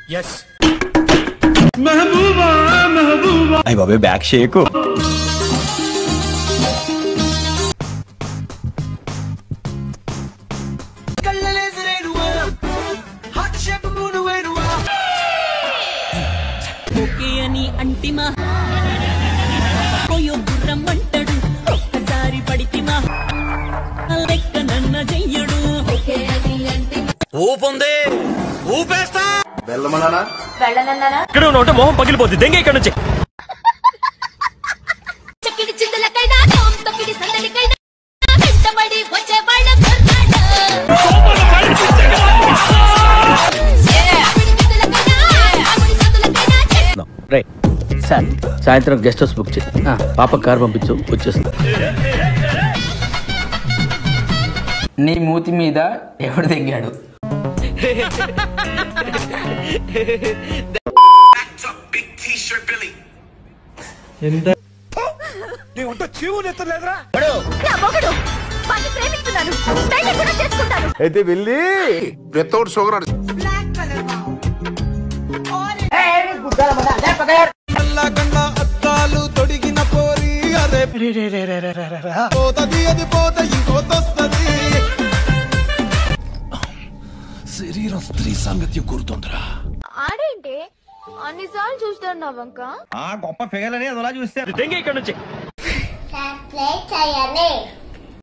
Yes అయ్యి బాబాయ్ back షేకు okay అని అంటిమా పోయో గుర్రం అంటాడు ఒక్కసారి పడితిమా లెక్క నన్న చెయ్యడు ఊపుంది ఊపేస్తా ఇక్కడ ఉంటే మొహం పగిలిపోద్ది దెంగ ఇక్కడ నుంచి చక్కిడి చిందలకైనా తోం తొక్కిడి సందడికైనా వెంటబడి వచ్చేవాళ్ళ దొరకాడు. చక్కిడి చిందలకైనా, ఆవిడి సందులకైనా చెట్టు రైట్ సార్ సాయంత్రం గెస్ట్ హౌస్ బుక్ చేయి ఆ, పాప కార్ పంపించు వచ్చేస్తుంది నీ మూతి మీద ఎవడు తెగ్గాడు నా మొగుడు వాడిని ప్రేమిస్తున్నాను పెళ్లి కూడా చేసుకుంటాను అయితే వెళ్ళి వితౌట్ షుగర్ ఆడేంటి అన్నిసార్లు చూస్తాను వంక దెంగ ఇక్కడ నుంచి ప్లే చేయాలి